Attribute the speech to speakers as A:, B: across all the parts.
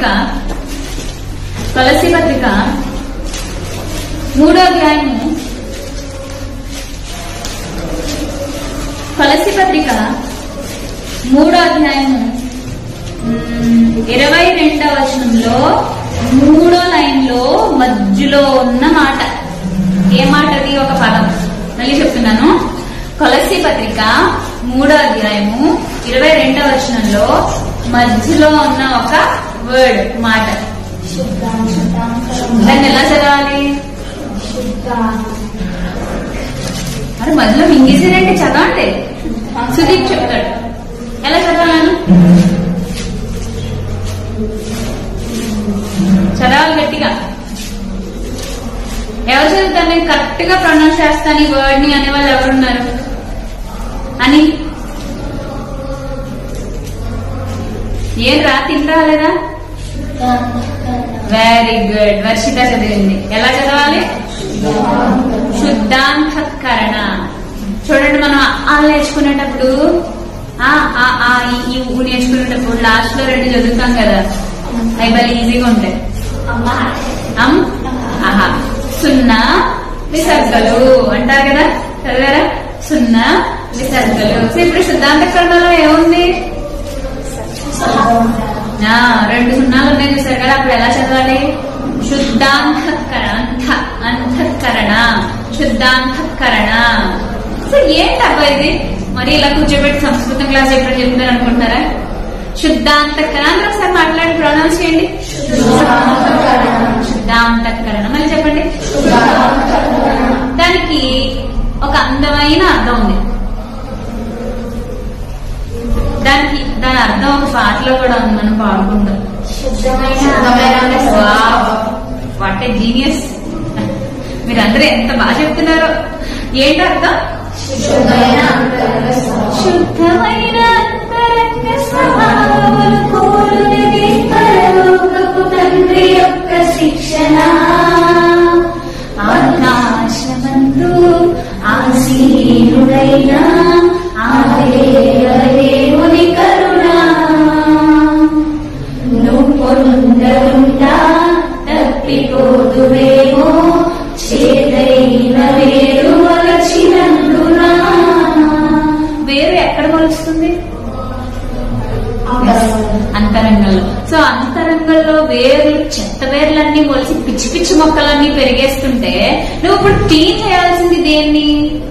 A: పత్రిక తులసి పత్రిక మూడో అధ్యాయము తులసి పత్రిక మూడో అధ్యాయము మ్, ఇరవై రెండవ వచనంలో మూడో లైన్ లో మధ్యలో ఉన్న మాట ఏ మాట అది ఒక పదం మళ్ళీ చెప్తున్నాను కొలసి పత్రిక మూడో అధ్యాయము ఇరవై రెండవ వచనంలో మధ్యలో ఉన్న ఒక వర్డ్ మాట దాన్ని ఎలా చదవాలి మరి మధ్యలో మింగేసారంటే చదవండి సుదీప్ చెప్తాడు ఎలా చదవాలను చదవాలి గట్టిగా ఎవరు చదువుతారు నేను కరెక్ట్ గా ప్రొనౌన్స్ చేస్తాను ఈ వర్డ్ ని అనే వాళ్ళు ఎవరున్నారు అని ఏం రా తింటా లేదా వెరీ గుడ్ వర్షిత చదివింది ఎలా చదవాలి శుద్ధాంతఃకరణ చూడండి మనం ఆ నేర్చుకునేటప్పుడు ఆ ఆ ఆ ఈ ఈ ఊ నేర్చుకునేటప్పుడు లాస్ట్ లో రెండు చదువుతాం కదా అవి భలే ఈజీగా ఉంటాయి అమ్ ఆహా సున్నా విసర్గలు అంటారు కదా చదివారా సున్నా విసర్గలు సో ఇప్పుడు శుద్ధాంతకరణలో ఏముంది ఆ, రెండు సున్నాలు ఉన్నాయి చూసారు కదా అప్పుడు ఎలా చదవాలి శుద్ధాంతఃకరణ అంత అంతఃకరణ శుద్ధాంతఃకరణ సో ఏంటబ్బా ఇది మరి ఇలా కూర్చోబెట్టి సంస్కృతం క్లాస్ ఎప్పుడు చెప్తారు అనుకుంటారా శుద్ధాంతఃకరణ అందరూ ఒకసారి మాట్లాడి ప్రొనౌన్స్ చేయండి శుద్ధాంతఃకరణ మళ్ళీ చెప్పండి దానికి ఒక అందమైన అర్థం ఉంది దానికి దాని అర్థం ఒక పాటలో కూడా ఉంది మనం పాడుకుంటాం వాట్ ఏ జీనియస్ మీరందరూ ఎంత బాగా చెప్తున్నారో ఏంటి అర్థం శుద్ధమైన అంతరంగ స్వభావములు కోరునిది పరలోకపు తండ్రి యొక్క శిక్షణ ఆకాశమందు ఆసీనుడైన ఆ దేవదేవుని కరుణ నువ్వు పొందకుండా తప్పిపోదువేమో చేతైన వేరు వలచినందున వేరు ఎక్కడ మొలుస్తుంది అంతరంగంలో సో అంతరంగంలో వేర్లు చెత్త వేర్లన్నీ మొలిసి పిచ్చి పిచ్చి మొక్కలన్నీ పెరిగేస్తుంటే నువ్వు ఇప్పుడు క్లీన్ చేయాల్సింది దేన్ని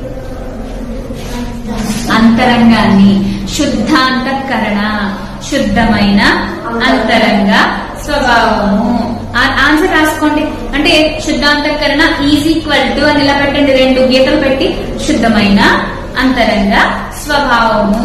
A: అంతరంగాన్ని శుద్ధాంతఃకరణ శుద్ధమైన అంతరంగ స్వభావము ఆ- ఆన్సర్ రాసుకోండి అంటే శుద్ధాంతఃకరణ ఈజ్ ఈక్వల్ టు అని ఇలా పెట్టండి రెండు గీతలు పెట్టి శుద్ధమైన అంతరంగ స్వభావము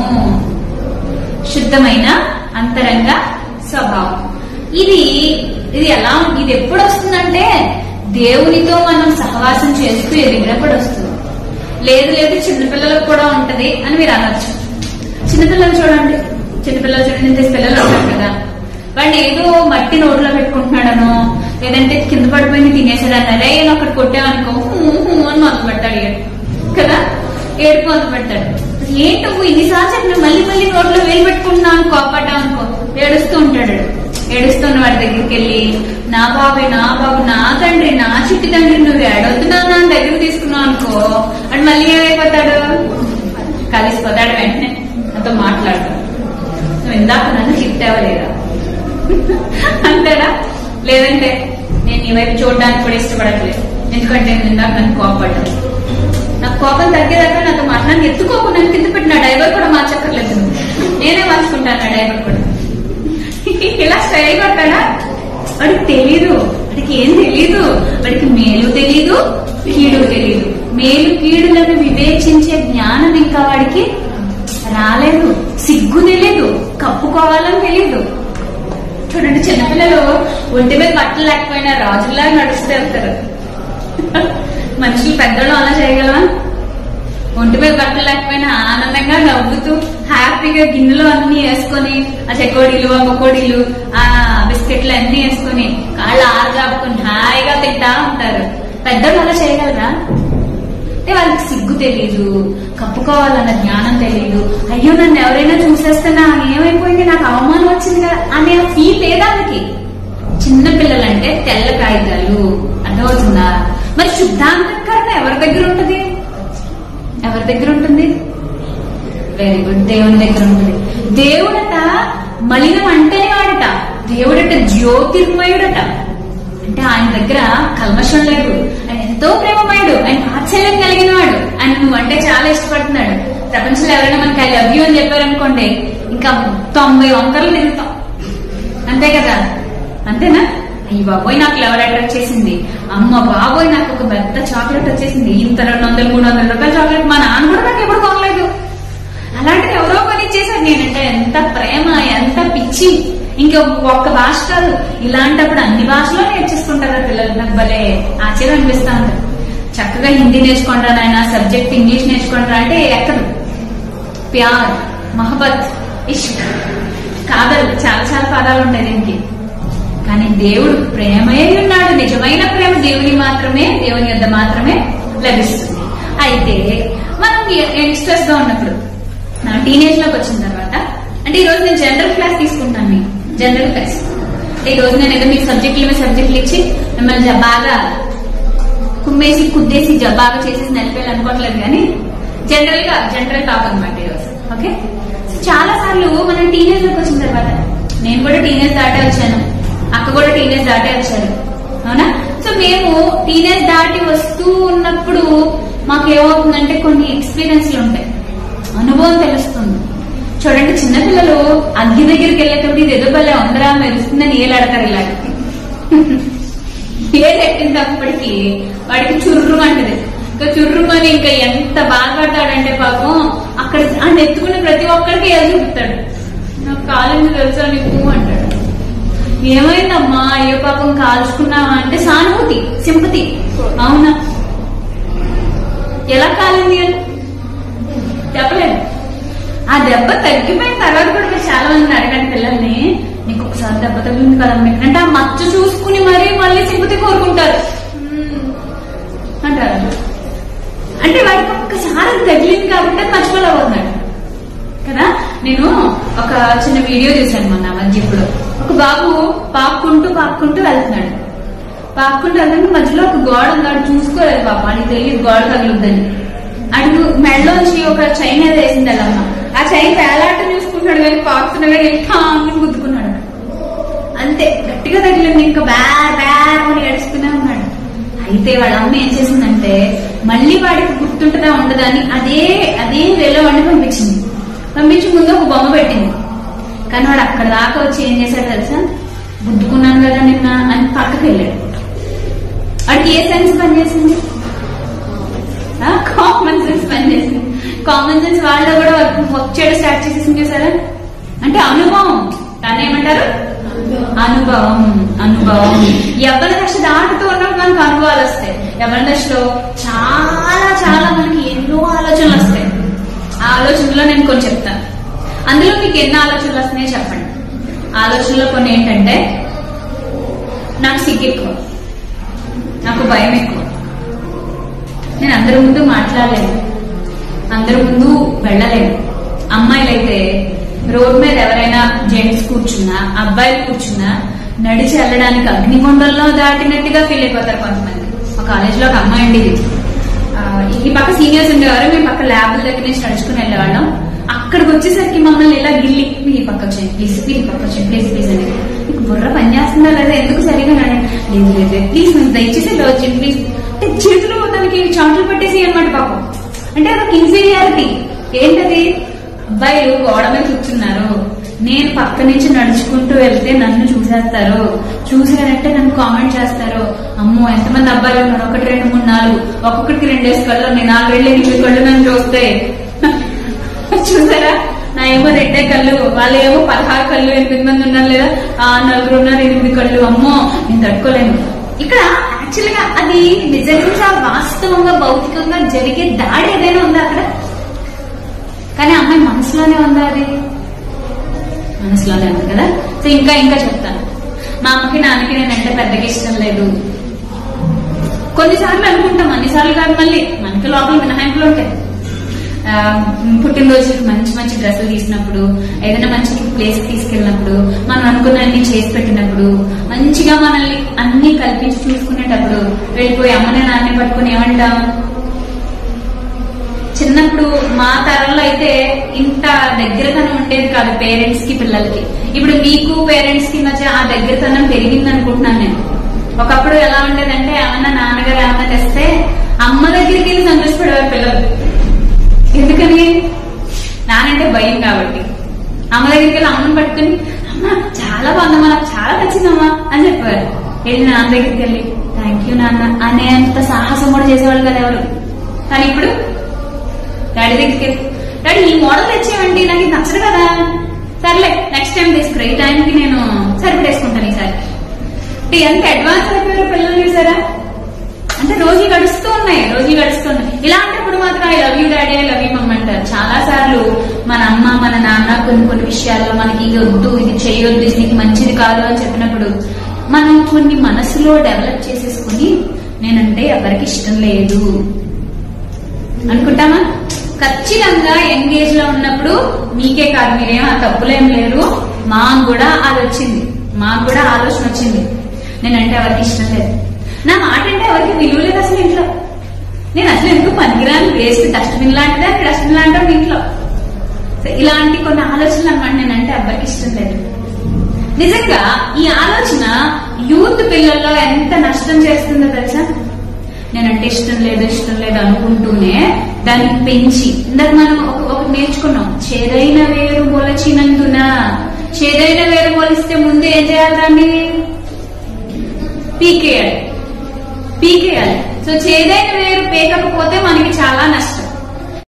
A: శుద్ధమైన అంతరంగ స్వభావం ఇది ఇది ఎలా ఇది ఎప్పుడు వస్తుందంటే దేవునితో మనం సహవాసం చేస్తూ ఎదిగినప్పుడు వస్తుంది లేదు లేదు చిన్నపిల్లలకు కూడా ఉంటది అని మీరు అనొచ్చు చిన్నపిల్లలు చూడండి చిన్నపిల్లలు చూడండి ఇంత పిల్లలు ఉంటారు కదా వాడిని ఏదో మట్టి నోట్లో పెట్టుకుంటున్నాడనో లేదంటే కింద పడిపోయింది తినేసాడన్న రే నేను అక్కడ కొట్టామనుకో హూ హూ అని మొదలు పెడతాడు ఏడు కదా ఏడుపు మొదలు పెడతాడు ఏంటి నువ్వు ఇన్నిసార్లు చెప్పిన మళ్ళీ మళ్ళీ నోట్లో వేలు పెట్టుకుంటున్నాను కోపడ్డావు అనుకో ఏడుస్తూ ఉంటాడు ఏడుస్తున్న వాడి దగ్గరికి వెళ్ళి నా బాబే నా బాబు నా తండ్రి నా చిట్టి తండ్రి నువ్వు ఏడవుతున్నా నా దగ్గర తీసుకున్నావు అనుకో అని మళ్ళీ ఏమైపోతాడు కలిసిపోతాడు వెంటనే నాతో మాట్లాడతాడు నువ్వు ఇందాక నన్ను తిట్టావా లేదా అంతేనా లేదంటే నేను నీ వైపు చూడడానికి కూడా ఇష్టపడట్లేదు ఎందుకంటే నేను ఇందాక నన్ను కోపడ్డాను నాకు కోపం తగ్గేదాకా నాతో మాట్లాడి ఎత్తుకోకు నన్ను కింద పెట్టి నా డైవర్ కూడా మార్చక్కర్లేదు నువ్వు. నేనే మార్చుకుంటాను నా డైవర్ కూడా ఇలా స్టైల్ కొట్టాడా వాడికి తెలీదు వాడికి ఏం తెలీదు వాడికి మేలు తెలీదు కీడు తెలీదు మేలు కీడులను వివేచించే జ్ఞానం ఇంకా వాడికి రాలేదు సిగ్గు తెలీదు కప్పుకోవాలని తెలీదు చూడండి చిన్నపిల్లలు ఒంటి మీద బట్టలు లేకపోయినా రాజుల్లాగా నడుస్తూ వెళ్తారు మనుషులు పెద్దలు అలా చేయగలవా ఒంటి మీద బట్టలు లేకపోయినా ఆనందంగా నవ్వుతూ హ్యాపీగా గిన్నెలో అన్ని వేసుకొని ఆ చెకోడీలు ఆ పకోడీలు ఆ బిస్కెట్లు అన్ని వేసుకొని కాళ్ళు ఆరజాపుకొని హాయిగా తింటా ఉంటారు పెద్దలు అలా చేయగలరా అంటే వాళ్ళకి సిగ్గు తెలీదు కప్పుకోవాలన్న జ్ఞానం తెలీదు అయ్యో నన్ను ఎవరైనా చూసేస్తే నా ఏమైపోయింది నాకు అవమానం వచ్చింది కదా అనే ఫీల్ లేదా వాళ్ళకి చిన్న పిల్లలంటే తెల్ల కాగితాలు అర్థమవుతుందా మరి శుద్ధాంతకరణ ఎవరి దగ్గర ఉంటుంది ఎవరి దగ్గర ఉంటుంది వెరీ గుడ్ దేవుని దగ్గర ఉంటుంది దేవుడట మలినం అంటేనే వాడట దేవుడట జ్యోతిర్మయుడట అంటే ఆయన దగ్గర కల్మషం లేదు ఆయన ఎంతో ప్రేమమయుడు ఆయన ఆశ్చర్యం కలిగిన వాడు ఆయన నువ్వు అంటే చాలా ఇష్టపడుతున్నాడు ప్రపంచంలో ఎవరైనా మనకి ఐ లవ్ యూ అని చెప్పారనుకోండి ఇంకా తొంభై వంకరలు తిరుగుతాం అంతే కదా అంతేనా అయ్యి బాబోయ్ నాకు లెవెల్ అట్రాక్ట్ చేసింది అమ్మ బాబోయ్ నాకు ఒక పెద్ద చాక్లెట్ వచ్చేసింది ఇంత రెండు వందలు మూడు వందల రూపాయల చాక్లెట్ మా నాన్న కూడా నాకు ఎప్పుడు కొనలేదు అలాంటిది ఎవరో కొని చేశారు నేనంటే ఎంత ప్రేమ ఎంత పిచ్చి ఇంకా ఒక్క భాష కాదు ఇలాంటప్పుడు అన్ని భాషలో నేర్చేసుకుంటారా పిల్లలు నాకు భలే ఆశ్చర్యం అనిపిస్తా ఉంటుంది చక్కగా హిందీ నేర్చుకుంటారా నాయన సబ్జెక్ట్ ఇంగ్లీష్ నేర్చుకుంటారా అంటే ఎక్కదు ప్యార్ మహబత్ ఇష్క్ కాదలు చాలా చాలా పదాలు ఉంటాయి దీనికి కానీ దేవుడు ప్రేమే ఉన్నాడు నిజమైన ప్రేమ దేవుని మాత్రమే దేవుని యొద్ద మాత్రమే లభిస్తుంది అయితే మనం యంగ్స్టర్స్ గా ఉన్నప్పుడు నా టీనేజ్ లోకి వచ్చిన తర్వాత అంటే ఈ రోజు నేను జనరల్ క్లాస్ తీసుకుంటాను నేను జనరల్ క్లాస్ అంటే ఈ రోజు నేను ఏదో మీకు సబ్జెక్టుల మీద సబ్జెక్టులు ఇచ్చి మిమ్మల్ని జ- బాగా కుమ్మేసి కుద్దేసి జ- బాగా చేసేసి నడిపేయాలి అనుకోవట్లేదు కానీ జనరల్ గా జనరల్ టాక్ అనమాట ఈరోజు ఓకే సో చాలా సార్లు మనం టీనేజ్ లోకి వచ్చిన తర్వాత నేను కూడా టీనేజ్ దాటే వచ్చాను అక్క కూడా టీనేజ్ దాటే వచ్చారు అవునా సో మేము టీనేజ్ దాటి వస్తూ ఉన్నప్పుడు మాకు ఏమవుతుందంటే కొన్ని ఎక్స్పీరియన్స్లు ఉంటాయి అనుభవం తెలుస్తుంది చూడండి చిన్నపిల్లలు అగ్గి దగ్గరికి వెళ్ళేటప్పుడు ఇది ఏదో భలే ఉందరా మెరుస్తుందని ఏలాడతారు ఇలాగ ఏదెట్టినప్పటికీ వాడికి చుర్రు అంటది ఇంకా చుర్రుమని ఇంకా ఎంత బాధపడతాడంటే పాపం అక్కడ ఆయన ఎత్తుకునే ప్రతి ఒక్కరికి ఏదో చూపుతాడు నాకు కాలేజీ తెలుసా నీకు అంటాడు ఏమైందమ్మా అయ్యో పాపం కాల్చుకున్నావా అంటే సానుభూతి సింపతి అవునా ఎలా కాలింది అని చెప్పలేదు ఆ దెబ్బ తగ్గిపోయిన తర్వాత కూడా మీరు చాలా మంది అడగండి పిల్లల్ని నీకు ఒకసారి దెబ్బ తగిలింది కదా మీకు అంటే ఆ మచ్చ చూసుకుని మరీ మళ్ళీ సింపతి కోరుకుంటారు "మ్మ్" అంటారు అంటే వాడికి ఒక్కసారి అది తగిలింది కాబట్టి అది మర్చిపోలేకపోతున్నాడు కదా నేను ఒక చిన్న వీడియో చూశాను మొన్న ఆ మధ్య ఇప్పుడు ఒక బాబు పాక్కుంటూ పాక్కుంటూ వెళ్తున్నాడు పాక్కుంటూ వెళ్తుంటే మధ్యలో ఒక గోడ ఉంది వాడు చూసుకోలేదు పాప వాడికి తెలియదు గోడ తగులుద్దని అడుగు మెడలోంచి ఒక చైన్ ఏదో వేసింది అల్లమ్మ ఆ చైన్ వేలాట చూసుకుంటున్నాడు కానీ పాకుతున్నా కానీ ఇంకా అని గుద్దుకున్నాడు అంతే గట్టిగా తగిలింది ఇంకా బ్యార్ బ్యార్ అని ఏడుస్తూనే ఉన్నాడు అయితే వాళ్ళ అమ్మ ఏం చేసిందంటే మళ్ళీ వాడికి గుర్తుంటుందా ఉండదా అని అదే అదే వేలో వాడిని పంపించింది పంపించి ముందు ఒక బొమ్మ పెట్టింది కానీ వాడు అక్కడ దాకా వచ్చి ఏం చేశాడు తెలుసా గుద్దుకున్నాను కదా నిన్న అని పక్కకి వెళ్ళాడు వాడికి ఏ సెన్స్ పనిచేసింది కామన్ సెన్స్ పనిచేసింది కామన్ సెన్స్ వాళ్ళ కూడా వర్క్ చేయడం స్టార్ట్ చేసేసింది చూసారా అంటే అనుభవం దాన్ని ఏమంటారు అనుభవం అనుభవం యవ్వన దశ దాటుతూ ఉన్నప్పుడు మనకు అనుభవాలు వస్తాయి యవ్వన దశలో చాలా చాలా మనకి ఎన్నో ఆలోచనలు వస్తాయి ఆ ఆలోచనలో నేను కొన్ని చెప్తాను అందులో మీకు ఎన్ని ఆలోచనలు వస్తున్నాయో చెప్పండి ఆలోచనలో కొన్ని ఏంటంటే నాకు సిగ్గు ఎక్కువ నాకు భయం ఎక్కువ నేను అందరి ముందు మాట్లాడలేను అందరి ముందు వెళ్ళలేను అమ్మాయిలైతే రోడ్ మీద ఎవరైనా జెంట్స్ కూర్చున్నా అబ్బాయిలు కూర్చున్నా నడిచి వెళ్ళడానికి అగ్నిగుండంలో దాటినట్టుగా ఫీల్ అయిపోతారు కొంతమంది మా కాలేజ్ లో ఒక అమ్మాయి ఉండేది ఆ, ఈ పక్క సీనియర్స్ ఉండేవారు మేము పక్క ల్యాబ్ల దగ్గర నుంచి నడుచుకుని వెళ్ళేవాళ్ళం అక్కడికి వచ్చేసరికి మమ్మల్ని ఇలా గిల్లి మీ పక్క వచ్చేయండి ప్లీజ్ మీ పక్క వచ్చేయండి ప్లీజ్ ప్లీజ్ అని మీకు బుర్ర పని చేస్తుందా లేదా ఎందుకు సరిగా నడండి లేదు లేదు ప్లీజ్ మీరు దయచేసి ఇలా వచ్చేయండి ప్లీజ్ అంటే చేతులు దానికి చాట్లు పెట్టేసి అనమాట పాపం అంటే అదొక ఇన్ఫీరియారిటీ ఏంటది అబ్బాయిలు గోడ మీద కూర్చున్నారు నేను పక్క నుంచి నడుచుకుంటూ వెళ్తే నన్ను చూసేస్తారు చూసారంటే నన్ను కామెంట్ చేస్తారు అమ్మో ఎంతమంది అబ్బాయిలు ఉన్నారు ఒకటి రెండు మూడు నాలుగు ఒక్కొక్కటికి రెండేసి కళ్ళు ఉన్నాయి నాలుగు వెళ్ళి ఎనిమిది కళ్ళు నన్ను చూస్తే చూసారా నా ఏమో రెండే కళ్ళు వాళ్ళు ఏమో పదహారు కళ్ళు ఎనిమిది మంది ఉన్నారు లేదా ఆ నలుగురు ఉన్నారు ఎనిమిది కళ్ళు అమ్మో నేను తట్టుకోలేను ఇక్కడ యాక్చువల్ గా అది నిజంగా వాస్తవంగా భౌతికంగా జరిగే దాడి ఏదైనా ఉందా అక్కడ కానీ అమ్మాయి మనసులోనే ఉందా అది మనసులోనే ఉంది కదా సో ఇంకా ఇంకా చెప్తాను మా అమ్మకి నాన్నకి నేనంటే పెద్దగా ఇష్టం లేదు కొన్నిసార్లు అనుకుంటాం అన్నిసార్లు కాదు మళ్ళీ మనకి లోపల మినహాయింపులు ఉంటాయి ఆ, పుట్టినరోజులకు మంచి మంచి డ్రెస్సులు తీసినప్పుడు ఏదైనా మంచి ప్లేస్ తీసుకెళ్ళినప్పుడు మనం అనుకున్నన్ని చేసి పెట్టినప్పుడు మంచిగా మనల్ని అన్ని కల్పించి చూసుకునేటప్పుడు వెళ్ళిపోయి అమ్మని నాన్న పట్టుకుని ఏమంటాం చిన్నప్పుడు మా తరంలో అయితే ఇంత దగ్గరతనం ఉండేది కాదు పేరెంట్స్ కి పిల్లలకి ఇప్పుడు మీకు పేరెంట్స్ కి మధ్య ఆ దగ్గరతనం పెరిగింది అనుకుంటున్నాను నేను ఒకప్పుడు ఎలా ఉండేదంటే ఏమన్నా నాన్నగారు ఏమన్నా తెస్తే అమ్మ దగ్గరికి వెళ్ళి సంతోషపడేవారు పిల్లలు ఎందుకని నానంటే భయం కాబట్టి అమ్మ దగ్గరికి వెళ్ళి అమ్మని పట్టుకుని అమ్మ చాలా బాగుందమ్మా నాకు చాలా నచ్చిందమ్మా అని చెప్పారు వెళ్ళి నాన్న దగ్గరికి వెళ్ళి థ్యాంక్ యూ నాన్న అనేంత సాహసం కూడా చేసేవాళ్ళు కదా ఎవరు కానీ ఇప్పుడు డాడీ దగ్గరికి వెళ్ళి డాడీ ఈ మోడల్ తెచ్చేవండి నాకు ఇది నచ్చదు కదా సర్లే నెక్స్ట్ టైం తీసుకురా ఈ టైంకి నేను సరిపడేసుకుంటాను ఈసారి అంటే ఎంత అడ్వాన్స్ అయిపోయారు పిల్లలు చూసారా అంటే రోజులు గడుస్తూ ఉన్నాయి రోజులు గడుస్తూ ఉన్నాయి ఇలాంటప్పుడు మాత్రం I love you daddy I love you mum అంటారు చాలా సార్లు మన అమ్మ మన నాన్న కొన్ని కొన్ని విషయాల్లో మనకి ఇది వద్దు ఇది చేయొద్దు ఇది నీకు మంచిది కాదు అని చెప్పినప్పుడు మనం కొన్ని మనసులో డెవలప్ చేసేసుకుని నేనంటే ఎవరికి ఇష్టం లేదు అనుకుంటామా ఖచ్చితంగా ఎంగేజ్ లో ఉన్నప్పుడు మీకే కాదు మీరేం ఆ తప్పులేం లేరు మాకు కూడా అది వచ్చింది మాకు కూడా ఆలోచన వచ్చింది నేనంటే ఎవరికి ఇష్టం లేదు నా మాట అంటే ఎవరికి విలువ లేదు అసలు ఇంట్లో నేను అసలు ఎందుకు పనికిరాని వేస్ట్ డస్ట్బిన్ లాంటిదే డస్ట్బిన్ లాంటి ఇంట్లో సో ఇలాంటి కొన్ని ఆలోచనలు అనమాట నేనంటే ఎవరికి ఇష్టం లేదు నిజంగా ఈ ఆలోచన యూత్ పిల్లల్లో ఎంత నష్టం చేస్తుందో తెలుసా నేనంటే ఇష్టం లేదు ఇష్టం లేదు అనుకుంటూనే దాన్ని పెంచి ఇందాక మనం ఒక ఒకటి నేర్చుకున్నాం చేదైన వేరు మొలచినందున చేదైన వేరు మొలిస్తే ముందు ఏం చేయాలి దాన్ని పీకేయాలి పీకేయాలి సో చేదైన వేరు పేకకపోతే మనకి చాలా నష్టం